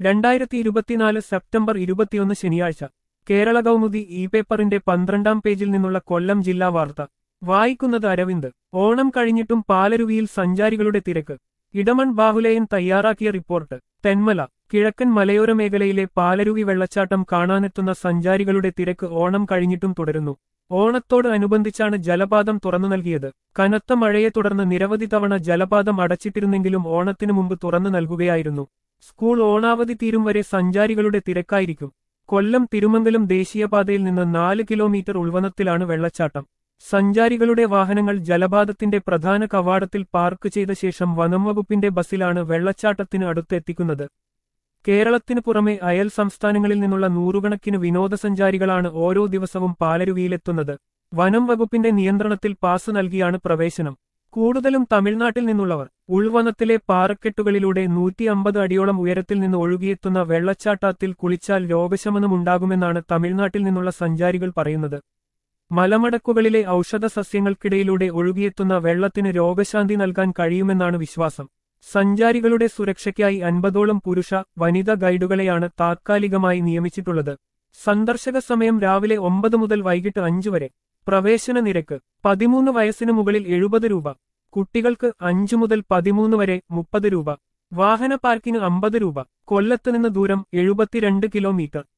രണ്ടായിരത്തി ഇരുപത്തിനാല് സെപ്റ്റംബർ ഇരുപത്തിയൊന്ന് ശനിയാഴ്ച കേരള കൗമുദി ഇ പേപ്പറിന്റെ പന്ത്രണ്ടാം പേജിൽ നിന്നുള്ള കൊല്ലം ജില്ലാ വാർത്ത വായിക്കുന്നത് അരവിന്ദ് ഓണം കഴിഞ്ഞിട്ടും പാലരുവിയിൽ സഞ്ചാരികളുടെ തിരക്ക് ഇടമൺ ബാഹുലേയൻ തയ്യാറാക്കിയ റിപ്പോർട്ട് തെന്മല കിഴക്കൻ മലയോര മേഖലയിലെ പാലരുവി വെള്ളച്ചാട്ടം കാണാനെത്തുന്ന സഞ്ചാരികളുടെ തിരക്ക് ഓണം കഴിഞ്ഞിട്ടും തുടരുന്നു ഓണത്തോട് അനുബന്ധിച്ചാണ് ജലപാതം തുറന്നു നൽകിയത് കനത്ത മഴയെ തുടർന്ന് നിരവധി തവണ ജലപാതം അടച്ചിട്ടിരുന്നെങ്കിലും ഓണത്തിനു മുമ്പ് തുറന്നു നൽകുകയായിരുന്നു സ്കൂൾ ഓണാവധി തീരും വരെ സഞ്ചാരികളുടെ തിരക്കായിരിക്കും കൊല്ലം തിരുമംഗലം ദേശീയപാതയിൽ നിന്ന് നാല് കിലോമീറ്റർ ഉൾവനത്തിലാണ് വെള്ളച്ചാട്ടം സഞ്ചാരികളുടെ വാഹനങ്ങൾ ജലപാതത്തിന്റെ പ്രധാന കവാടത്തിൽ പാർക്ക് ചെയ്ത ശേഷം വനം വകുപ്പിന്റെ ബസ്സിലാണ് വെള്ളച്ചാട്ടത്തിന് അടുത്തെത്തിക്കുന്നത് കേരളത്തിനു പുറമെ അയൽ സംസ്ഥാനങ്ങളിൽ നിന്നുള്ള നൂറുകണക്കിന് വിനോദസഞ്ചാരികളാണ് ഓരോ ദിവസവും പാലരുവിയിലെത്തുന്നത് വനം വകുപ്പിന്റെ നിയന്ത്രണത്തിൽ പാസ് നൽകിയാണ് പ്രവേശനം കൂടുതലും തമിഴ്നാട്ടിൽ നിന്നുള്ളവർ ഉൾവനത്തിലെ പാറക്കെട്ടുകളിലൂടെ നൂറ്റി അമ്പത് അടിയോളം ഉയരത്തിൽ നിന്ന് ഒഴുകിയെത്തുന്ന വെള്ളച്ചാട്ടത്തിൽ കുളിച്ചാൽ രോഗശമനമുണ്ടാകുമെന്നാണ് തമിഴ്നാട്ടിൽ നിന്നുള്ള സഞ്ചാരികൾ പറയുന്നത് മലമടക്കുകളിലെ ഔഷധ സസ്യങ്ങൾക്കിടയിലൂടെ ഒഴുകിയെത്തുന്ന വെള്ളത്തിന് രോഗശാന്തി നൽകാൻ കഴിയുമെന്നാണ് വിശ്വാസം സഞ്ചാരികളുടെ സുരക്ഷയ്ക്കായി അൻപതോളം പുരുഷ വനിതാ ഗൈഡുകളെയാണ് താത്കാലികമായി നിയമിച്ചിട്ടുള്ളത് സന്ദർശക സമയം രാവിലെ ഒമ്പത് മുതൽ വൈകിട്ട് അഞ്ചു വരെ പ്രവേശന നിരക്ക് പതിമൂന്ന് വയസ്സിന് മുകളിൽ എഴുപത് രൂപ കുട്ടികൾക്ക് അഞ്ചു മുതൽ പതിമൂന്ന് വരെ മുപ്പത് രൂപ വാഹന പാർക്കിന് അമ്പത് രൂപ കൊല്ലത്ത് നിന്ന് ദൂരം എഴുപത്തിരണ്ട് കിലോമീറ്റർ